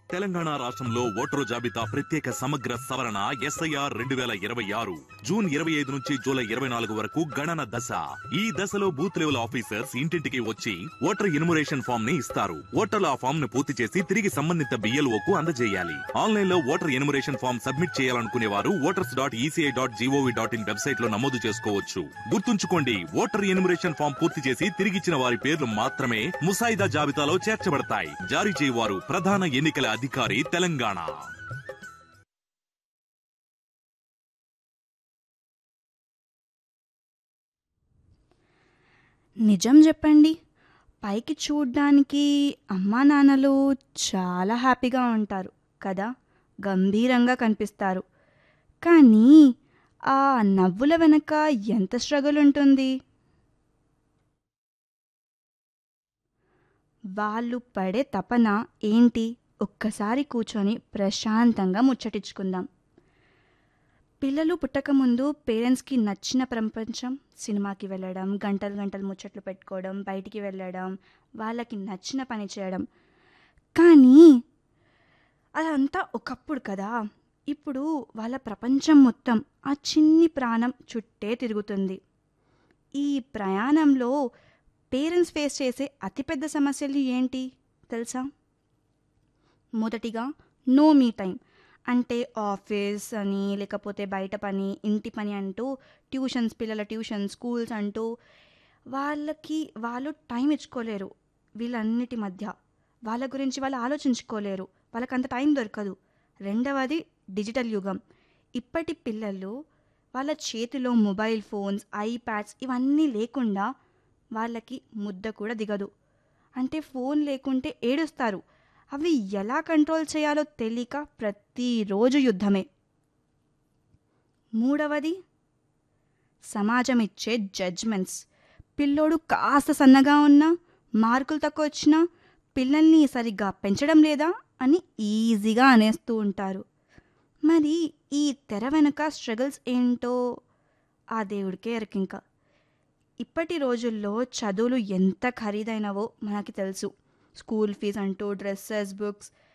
తెలంగాణ రాష్ట్రంలో ఓటరు జాబితా ప్రత్యేక సమగ్ర సవరణ ఎస్ఐఆర్ రెండు వేల ఇరవై ఆరు జూన్ ఇరవై ఐదు నుంచి జూలై ఇరవై నాలుగు వరకు గణన దశ ఈ దశలో బూత్ లెవెల్ ఆఫీసర్స్ ఇంటింటికి వచ్చి ఓటర్ ఎన్యుమరేషన్ ఫామ్ ని ఇస్తారు ఓటర్లు ఆ ఫామ్ ను పూర్తి చేసి తిరిగి సంబంధిత BLO కు అందజేయాలి ఆన్లైన్ లో ఓటర్ ఎన్యుమరేషన్ ఫామ్ సబ్మిట్ చేయాలనుకునే వారు voters dot ECI dot GOV dot in website లో నమోదు చేసుకోవచ్చు గుర్తుంచుకోండి ఓటర్ ఎన్యుమరేషన్ ఫామ్ పూర్తి చేసి తిరిగిచ్చిన వారి పేర్లు మాత్రమే ముసాయిదా జాబితాలో చేర్చబడతాయి జారీ చేయవారు ప్రధాన ఎన్నికల అధికారి తెలంగాణ నిజం చెప్పండి పైకి చూడ్డానికి అమ్మా నాన్నలు చాలా హ్యాపీగా ఉంటారు కదా గంభీరంగా కనిపిస్తారు కానీ ఆ నవ్వుల వెనక ఎంత స్ట్రగుల్ ఉంటుంది వాళ్ళు పడే తపన ఏంటి ఒక్కసారి కూర్చొని ప్రశాంతంగా ముచ్చటించుకుందాం పిల్లలు పుట్టకముందు పేరెంట్స్కి నచ్చిన ప్రపంచం సినిమాకి వెళ్ళడం గంటలు గంటలు ముచ్చట్లు పెట్టుకోవడం బయటికి వెళ్ళడం వాళ్ళకి నచ్చిన పని చేయడం కానీ అదంతా ఒకప్పుడు కదా ఇప్పుడు వాళ్ళ ప్రపంచం మొత్తం ఆ చిన్ని ప్రాణం చుట్టే తిరుగుతుంది ఈ ప్రయాణంలో పేరెంట్స్ ఫేస్ చేసే అతిపెద్ద సమస్యలు ఏంటి తెలుసా మొదటిగా నో మీ టైం అంటే ఆఫీస్ అని లేకపోతే బయట పని ఇంటి పని అంటూ ట్యూషన్స్ పిల్లల ట్యూషన్ స్కూల్స్ అంటూ వాళ్ళకి వాళ్ళు టైం ఇచ్చుకోలేరు వీళ్ళన్నిటి మధ్య వాళ్ళ గురించి వాళ్ళు ఆలోచించుకోలేరు వాళ్ళకి అంత టైం దొరకదు రెండవది డిజిటల్ యుగం ఇప్పటి పిల్లలు వాళ్ళ చేతిలో మొబైల్ ఫోన్స్ ఐప్యాడ్స్ ఇవన్నీ లేకుండా వాళ్ళకి ముద్ద కూడా దిగదు అంటే ఫోన్ లేకుంటే ఏడుస్తారు అవి ఎలా కంట్రోల్ చేయాలో తెలియక ప్రతిరోజు యుద్ధమే మూడవది సమాజం ఇచ్చే జడ్జ్మెంట్స్ పిల్లోడు కాస్త సన్నగా ఉన్నా మార్కులు తక్కువ వచ్చినా పిల్లల్ని సరిగ్గా పెంచడం లేదా అని ఈజీగా అనేస్తూ ఉంటారు మరి ఈ తెర వెనుక స్ట్రగుల్స్ ఏంటో ఆ దేవుడికే ఎరకింక ఇప్పటి రోజుల్లో చదువులు ఎంత ఖరీదైనవో మనకి తెలుసు స్కూల్ ఫీజ్ అంటూ డ్రెస్సెస్ బుక్స్